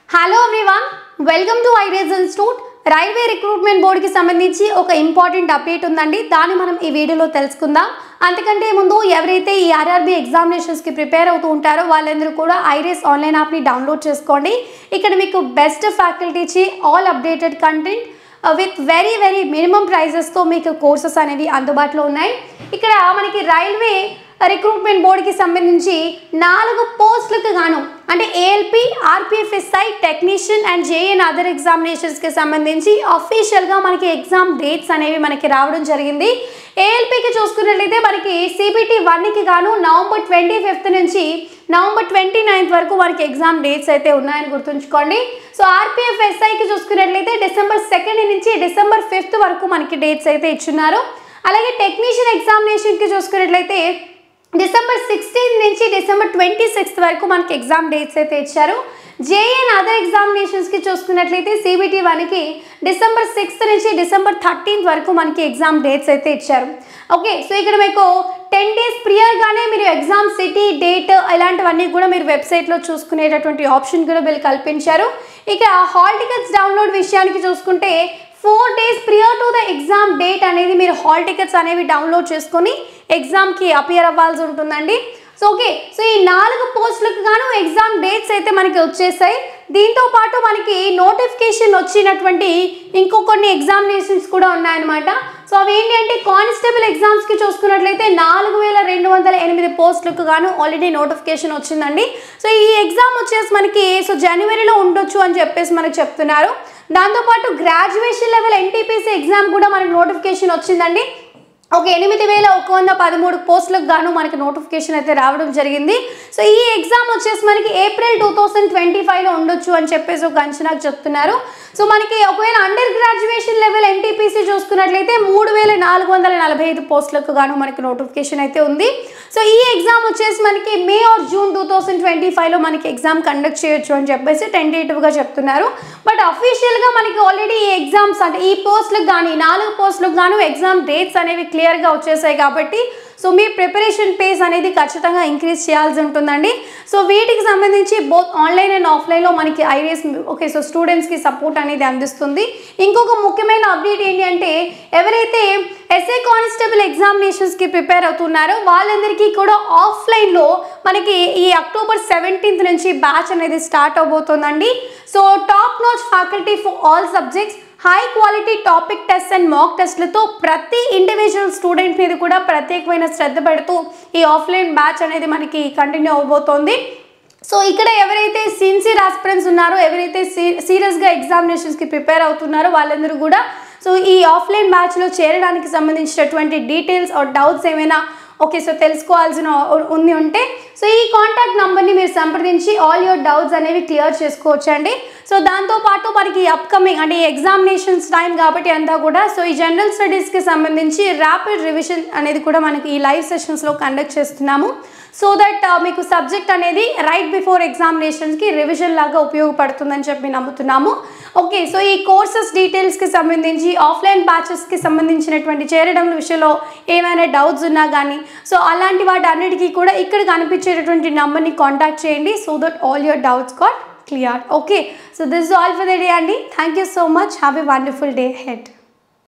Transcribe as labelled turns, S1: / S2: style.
S1: hello everyone welcome to ఐరేజ్ institute railway recruitment బోర్డుకి సంబంధించి ఒక ఇంపార్టెంట్ అప్డేట్ ఉందండి దాన్ని మనం ఈ వీడియోలో తెలుసుకుందాం అంతకంటే ముందు ఎవరైతే ఈ ఆర్ఆర్బీ ఎగ్జామినేషన్స్కి ప్రిపేర్ అవుతూ ఉంటారో వాళ్ళందరూ కూడా ఐరేస్ ఆన్లైన్ యాప్ని డౌన్లోడ్ చేసుకోండి ఇక్కడ మీకు బెస్ట్ ఫ్యాకల్టీ ఇచ్చి all updated content with very very minimum ప్రైజెస్తో మీకు కోర్సెస్ అనేవి అందుబాటులో ఉన్నాయి ఇక్కడ మనకి రైల్వే రిక్రూట్మెంట్ బోర్డుకి సంబంధించి నాలుగు పోస్టులకు గాను అంటే ALP RPF SI technician and JN other ఎగ్జామినేషన్స్కి సంబంధించి అఫీషియల్గా మనకి ఎగ్జామ్ డేట్స్ అనేవి మనకి రావడం జరిగింది ఏఎల్పికి చూసుకున్నట్లయితే మనకి సిబిటి వన్కి గాను నవంబర్ ట్వంటీ ఫిఫ్త్ నుంచి నవంబర్ ట్వంటీ నైన్త్ వరకు మనకి ఎగ్జామ్ డేట్స్ అయితే ఉన్నాయని గుర్తుంచుకోండి సో ఆర్పిఎఫ్ ఎస్ఐకి చూసుకున్నట్లయితే డిసెంబర్ సెకండ్ నుంచి డిసెంబర్ ఫిఫ్త్ వరకు మనకి డేట్స్ అయితే ఇచ్చున్నారు అలాగే టెక్నీషియన్ ఎగ్జామినేషన్కి చూసుకున్నట్లయితే డిసెంబర్ సిక్స్టీన్ నుంచి డిసెంబర్ ట్వంటీ సిక్స్త్ వరకు మనకి ఎగ్జామ్ డేట్స్ అయితే ఇచ్చారు జేఎన్ అదర్ ఎగ్జామినేషన్స్కి చూసుకున్నట్లయితే సిబిటి వన్కి డిసెంబర్ సిక్స్త్ నుంచి డిసెంబర్ థర్టీన్త్ వరకు మనకి ఎగ్జామ్ డేట్స్ అయితే ఇచ్చారు ఓకే సో ఇక్కడ మీకు టెన్ డేస్ ప్రియర్గానే మీరు ఎగ్జామ్ సిటీ డేట్ ఇలాంటివన్నీ కూడా మీరు వెబ్సైట్లో చూసుకునేటటువంటి ఆప్షన్ కూడా వీళ్ళు కల్పించారు ఇక హాల్ టికెట్స్ డౌన్లోడ్ విషయానికి చూసుకుంటే four days prior to the exam date అనేది మీరు హాల్ టికెట్స్ అనేవి డౌన్లోడ్ చేసుకొని ఎగ్జామ్కి అపియర్ అవ్వాల్సి ఉంటుందండి సో ఓకే సో ఈ నాలుగు పోస్టులకు గాను ఎగ్జామ్ డేట్స్ అయితే మనకి వచ్చేసాయి దీంతో పాటు మనకి నోటిఫికేషన్ వచ్చినటువంటి ఇంకో కొన్ని ఎగ్జామినేషన్స్ కూడా ఉన్నాయన్నమాట సో అవి ఏంటి అంటే కానిస్టేబుల్ ఎగ్జామ్స్కి చూసుకున్నట్లయితే నాలుగు వేల రెండు వందల ఎనిమిది పోస్టులకు గాను ఆల్రెడీ నోటిఫికేషన్ వచ్చిందండి సో ఈ ఎగ్జామ్ వచ్చేసి మనకి సో జనవరిలో ఉండొచ్చు అని చెప్పేసి మనకు చెప్తున్నారు దాంతోపాటు గ్రాడ్యుయేషన్ లెవెల్ ఎన్టీపీసీ ఎగ్జామ్ కూడా మనకి నోటిఫికేషన్ వచ్చిందండి ఒక ఎనిమిది వేల ఒక వంద పదమూడు పోస్టులకు గాను మనకి నోటిఫికేషన్ అయితే రావడం జరిగింది సో ఈ ఎగ్జామ్ వచ్చేసి మనకి ఏప్రిల్ టూ థౌసండ్ ట్వంటీ ఫైవ్లో ఉండొచ్చు అని చెప్పేసి ఒక అంచనాకు చెప్తున్నారు సో మనకి ఒకవేళ అండర్ గ్రాడ్యుయేషన్ లెవెల్ ఎన్టీపీసీ చూసుకున్నట్లయితే మూడు వేల నాలుగు వందల నలభై ఐదు పోస్టులకు గాను మనకి నోటిఫికేషన్ అయితే ఉంది సో ఈ ఎగ్జామ్ వచ్చేసి మనకి May or June two thousand twenty ఫైవ్లో మనకి ఎగ్జామ్ కండక్ట్ చేయొచ్చు అని చెప్పేసి టెంటేటివ్గా చెప్తున్నారు బట్ అఫీషియల్గా మనకి ఆల్రెడీ ఈ ఎగ్జామ్స్ అంటే ఈ పోస్టులకు కానీ నాలుగు పోస్టులకు గాను ఎగ్జామ్ డేట్స్ అనేవి క్లియర్గా వచ్చేసాయి కాబట్టి సో మీ ప్రిపరేషన్ పేస్ అనేది ఖచ్చితంగా ఇంక్రీజ్ చేయాల్సి ఉంటుందండి సో వీటికి సంబంధించి బోత్ ఆన్లైన్ అండ్ ఆఫ్లైన్లో మనకి ఐరియస్ ఓకే సో స్టూడెంట్స్కి సపోర్ట్ అనేది అందిస్తుంది ఇంకొక ముఖ్యమైన అప్డేట్ ఏంటి అంటే ఎవరైతే ఎస్ఏ కానిస్టేబుల్ ఎగ్జామినేషన్స్కి ప్రిపేర్ అవుతున్నారో వాళ్ళందరికీ కూడా ఆఫ్లైన్లో మనకి ఈ అక్టోబర్ సెవెంటీన్త్ నుంచి బ్యాచ్ అనేది స్టార్ట్ అవబోతోందండి so top notch faculty for all subjects high quality topic test and mock టెస్ట్లతో ప్రతి ఇండివిజువల్ స్టూడెంట్ మీద కూడా ప్రత్యేకమైన శ్రద్ధ పెడుతూ ఈ ఆఫ్లైన్ బ్యాచ్ అనేది మనకి కంటిన్యూ అవబోతోంది సో ఇక్కడ ఎవరైతే సిన్సియర్ ఆస్పిరెంట్స్ ఉన్నారో ఎవరైతే సీ సీరియస్గా ఎగ్జామినేషన్స్కి ప్రిపేర్ అవుతున్నారో వాళ్ళందరూ కూడా సో ఈ ఆఫ్లైన్ బ్యాచ్లో చేరడానికి సంబంధించినటువంటి డీటెయిల్స్ ఆర్ డౌట్స్ ఏమైనా ఓకే సో తెలుసుకోవాల్సిన ఉంది ఉంటే సో ఈ కాంటాక్ట్ నెంబర్ని మీరు సంప్రదించి ఆల్ యువర్ డౌట్స్ అనేవి క్లియర్ చేసుకోవచ్చండి సో దాంతోపాటు మనకి అప్కమింగ్ అంటే ఈ ఎగ్జామినేషన్స్ టైం కాబట్టి అంతా కూడా సో ఈ జనరల్ స్టడీస్కి సంబంధించి ర్యాపిడ్ రివిజన్ అనేది కూడా మనకి ఈ లైవ్ సెషన్స్లో కండక్ట్ చేస్తున్నాము సో దట్ మీకు సబ్జెక్ట్ అనేది రైట్ బిఫోర్ ఎగ్జామినేషన్స్కి రివిజన్ లాగా ఉపయోగపడుతుందని చెప్పి నమ్ముతున్నాము ఓకే సో ఈ కోర్సెస్ డీటెయిల్స్కి సంబంధించి ఆఫ్లైన్ బ్యాచెస్కి సంబంధించినటువంటి చేరడం విషయంలో ఏమైనా డౌట్స్ ఉన్నా కానీ సో అలాంటి వాటి అన్నిటికీ కూడా ఇక్కడ కనిపించేటటువంటి నెంబర్ని కాంటాక్ట్ చేయండి so that all your doubts got clear okay so this all for the day అండి thank you so much have a wonderful day head